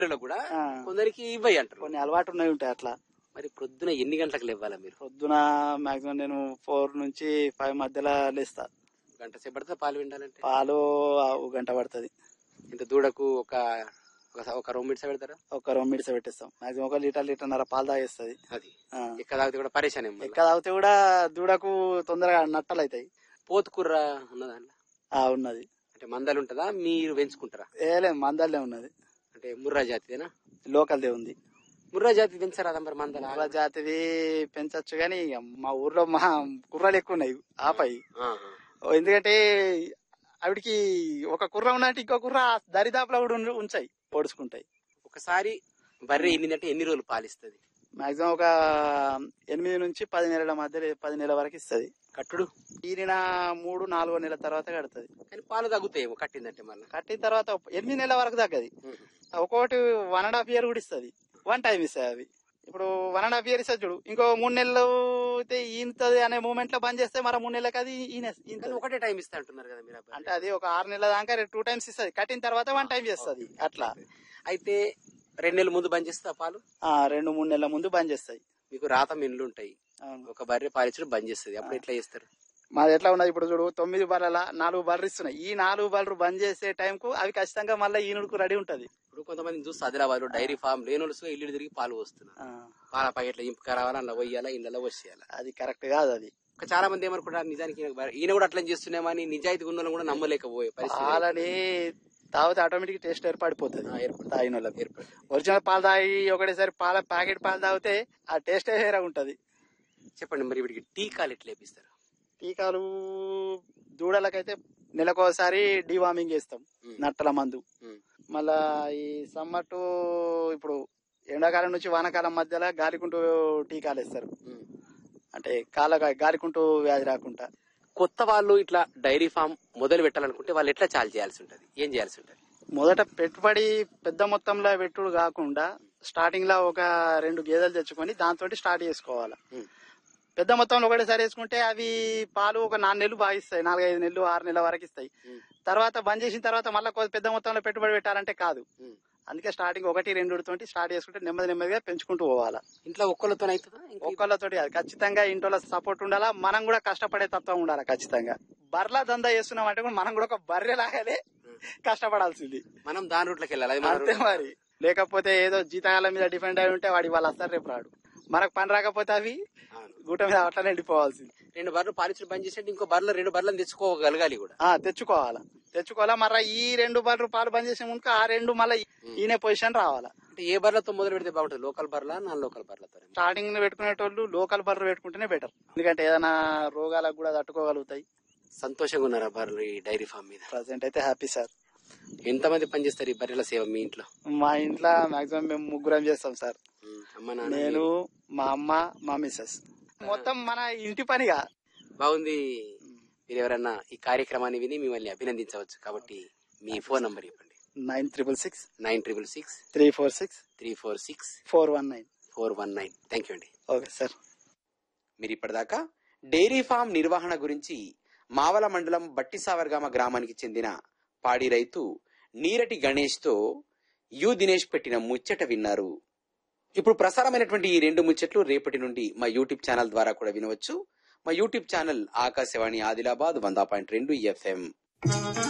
గొర్రెలకు కూడా ఆ. కొందరికి ఇవ్వయి అంటారు కొన్ని అలవాటు ఉన్నాయి ఉంటాయి అట్లా మరి ప్రొద్దున ఎన్ని గంటలకు లేవాలా మీరు పొద్దున మాక్సిమం నేను ఫోర్ నుంచి ఫైవ్ మధ్యలో లేస్తా గంట సేపు పడితే పాలు విండాలంటే పాలు ఆ ఒక గంట పడుతుంది ఇంత దూడకు ఒక ఒక- ఒక రెండు మినిట్స్ పెడతారా ఒక రెండు మినిట్స్ పెట్టిస్తాం మాక్సిమం ఒక లీటర్ లీటర్న్నర పాలు తాగేస్తుంది అది ఇక్కడ తాగితే కూడా పరేషాన్ ఏం మళ్ళా. ఎక్కడ తాగితే కూడా దూడకు తొందరగా నట్టలు అవుతాయి పోతుకుర్ర ఉన్నదా అందులో? ఆ ఉన్నది అంటే మందలు ఉంటుందా మీరు పెంచుకుంటారా ఏలే మందల్లే ఉన్నది అంటే ముర్రా జాతిదేనా లోకల్దే ఉంది ముర్రా జాతి పెంచరాదా మరి మందల కుర్ర జాతివి పెంచచ్చు కానీ ఇక మా ఊర్లో మా కుర్రలు ఎక్కువ ఉన్నాయి ఆపాయి ఎందుకంటే ఆవిడికి ఒక కుర్ర ఉన్నట్టు ఇంకో కుర్ర దరిదాపులో కూడా ఉన్- ఉంచాయి పొడుచుకుంటాయి ఒకసారి బర్రె ఎన్నిందంటే ఎన్ని రోజులు పాలిస్తుంది మాక్సిమం ఒక ఎనిమిది నుంచి పది నెలల మధ్య పది నెలల వరకు ఇస్తుంది కట్టుడు ఈరిన మూడు నాలుగో నెలల తర్వాత కడుతుంది కానీ పాలు తగ్గుతాయేమో కట్టిందంటే మళ్ళీ కట్టిన తర్వాత ఎనిమిది నెలల వరకు తగ్గది ఒక్కొక్కటి వన్ అండ్ హాఫ్ ఇయర్ కూడా ఇస్తుంది వన్ టైం ఇస్తాయి అవి ఇప్పుడు వన్ అండ్ హాఫ్ ఇయర్ ఇస్తుంది చూడు ఇంకో మూడు నెలలు అయితే ఈనుతుంది అనే మూమెంట్ లో బంద్ చేస్తే మరి మూడు నెలలకు అది ఈనే- కానీ ఈనుతది. ఒకటే టైం ఇస్తా అంటున్నారు కదా మీరు ఆ బర్రె. అంటే అది ఒక ఆరు నెలల దాకా టూ టైమ్స్ ఇస్తుంది కట్టిన తర్వాత వన్ టైం చేస్తుంది అట్లా అయితే రెండు నెలల ముందు బంద్ చేస్తా పాలు ఆ రెండు మూడు నెలల ముందు బంద్ చేస్తాయి మీకు రాత మిన్లు ఉంటాయి అవును. ఒక బర్రె పాలించడం బంద్ చేస్తుంది అప్పుడు ఎట్లా చేస్తారు మాది ఎట్లా ఉన్నది ఇప్పుడు చూడు తొమ్మిది బర్రెల నాలుగు బర్రెలు ఇస్తున్నాయి ఈ నాలుగు బర్రెలు బంద్ చేసే టైం కు అవి ఖచ్చితంగా మళ్ళీ ఈనుడుకు రెడీ ఉంటది ఇప్పుడు కొంతమంది చూస్తే ఆదిలాబాద్ డైరీ ఫామ్ లేని వాళ్ళు ఇల్లు తిరిగి పాలు పోస్తున్నారు ఆ, పాల ప్యాకెట్లు ఇంపుక రావాలా అలా పోయాలా ఇళ్ళలో వచ్చేయాలి అది కరెక్ట్ కాదు అది ఒక చాలా మంది ఏమనుకుంటారు నిజానికి ఈయన బర్రె- ఈయన కూడా అట్లా చేస్తున్నామని నిజాయితీ ఉన్న వాళ్ళని కూడా నమ్మలేకపోయే పరిస్థితి పాలని తాగితే ఆటోమేటిక్ టేస్ట్ ఏర్పడిపోతుంది ఆ, ఏర్పడుతుంది. తాగిన వాళ్ళకి ఏర్పడుతుంది. ఒరిజినల్ పాలు తాగి ఒకటేసారి పాల ప్యాకెట్ పాలు తాగితే ఆ టేస్ట్ వేరే ఉంటది చెప్పండి మరి వీడికి టీకాలు ఎట్లా వేపిస్తారు టీకాలు దూడలకైతే నెలకోసారి డివార్మింగ్ చేస్తాం ఉమ్. నట్టల మందు ఉమ్. మళ్ళా ఈ సమ్మర్ టు ఇప్పుడు ఎండాకాలం నుంచి వానాకాలం మధ్యలో గాలికుంటూ టీకాలు వేస్తారు ఉమ్. అంటే కాల గాలికుంటూ వ్యాధి రాకుండా కొత్త వాళ్ళు ఇట్లా డైరీ ఫామ్ మొదలు పెట్టాలనుకుంటే వాళ్ళు ఎట్లా చాలు చేయాల్సి ఉంటది ఏం చేయాల్సి ఉంటది మొదట పెట్టుబడి పెద్ద మొత్తంలో పెట్టుడు కాకుండా స్టార్టింగ్ లో ఒక రెండు గేదెలు తెచ్చుకొని దాంతో స్టార్ట్ చేసుకోవాలి ఉమ్. పెద్ద మొత్తంలో ఒకటేసారి వేసుకుంటే అవి పాలు ఒక నాలుగు నెలలు బాగా ఇస్తాయి నాలుగైదు నెలలు ఆరు నెలల వరకు ఇస్తాయి ఉమ్. తర్వాత బంద్ చేసిన తర్వాత మళ్ళీ పెద్ద మొత్తంలో పెట్టుబడి పెట్టాలంటే కాదు ఉమ్. అందుకే స్టార్టింగ్ ఒకటి రెండు తోటి స్టార్ట్ చేసుకుంటే నెమ్మది నెమ్మదిగా పెంచుకుంటూ పోవాలా ఇంట్లో ఒక్కళ్ళతో అవుతుందా ఇంకా ఒక్కళ్ళతోటి కాదు ఖచ్చితంగా ఇంట్లో సపోర్ట్ ఉండాలా మనం కూడా కష్టపడే తత్వం ఉండాలా ఖచ్చితంగా బర్ల దందా చేస్తున్నాం అంటే కూడా మనం కూడా ఒక బర్రె లాగానే కష్టపడాల్సింది మనం దాని రూట్లోకి వెళ్ళాలి అది మన అంతే route. మరి లేకపోతే ఏదో జీతాల మీద డిపెండ్ అయి ఉంటే వాడి వాళ్ళు వస్తారు రేపు రాడు మనకు పని రాకపోతే అవి అవును. గుట్ట మీద అట్లనే ఎండిపోవాల్సింది రెండు బర్రెలు పాలించడం బంద్ చేసినట్టు ఇంకో బర్రెలు రెండు బర్రెలను తెచ్చుకోగలగాలి కూడా ఆ తెచ్చుకోవాలా తెచ్చుకోవాలా మరి ఈ రెండు బర్రెలు పాలు బంద్ చేసే ముందు ఆ రెండు మళ్ళీ ఈయన పొజిషన్ రావాలా అంటే ఏ బర్రెలతో మొదలు పెడితే బాగుంటుంది లోకల్ బర్రెలా నాన్ లోకల్ బర్రెలతో స్టార్టింగ్ పెట్టుకునేటోళ్ళు లోకల్ బర్రెలు పెట్టుకుంటేనే బెటర్ ఎందుకంటే ఏదైనా రోగాలకు కూడా తట్టుకోగలుగుతాయి సంతోషంగా ఉన్నారా బర్రెలు ఈ డైరీ ఫామ్ మీద ప్రజెంట్ అయితే హ్యాపీ సార్ ఎంతమంది పనిచేస్తారు ఈ బర్రెల సేవ మీ ఇంట్లో మా ఇంట్లో మాక్సిమం మేము ముగ్గురం చేస్తాం సార్ ఉమ్, అమ్మ నాన్న నేను మా అమ్మ మా మిస్సెస్ మొత్తం మన ఇంటి పనిగా బాగుంది మీరు ఎవరన్నా ఈ కార్యక్రమాన్ని విని మిమ్మల్ని అభినందించవచ్చు కాబట్టి మీ ఫోన్ నంబర్ చెప్పండి nine triple six nine triple six three four six three four six four one nine four one nine thank you అండి ఓకే సార్ మీరు ఇప్పటిదాకా డైరీ ఫామ్ నిర్వహణ గురించి మావల మండలం బట్టిసావర్గామ గ్రామానికి చెందిన పాడి రైతు నీరటి గణేష్ తో యు దినేష్ పెట్టిన ముచ్చట విన్నారు ఇప్పుడు ప్రసారమైనటువంటి ఈ రెండు ముచ్చట్లు రేపటి నుండి మా యూట్యూబ్ ఛానల్ ద్వారా కూడా వినవచ్చు మా యూట్యూబ్ ఛానల్ ఆకాశవాణి ఆదిలాబాద్ వంద పాయింట్ రెండు ఎఫ్ఎం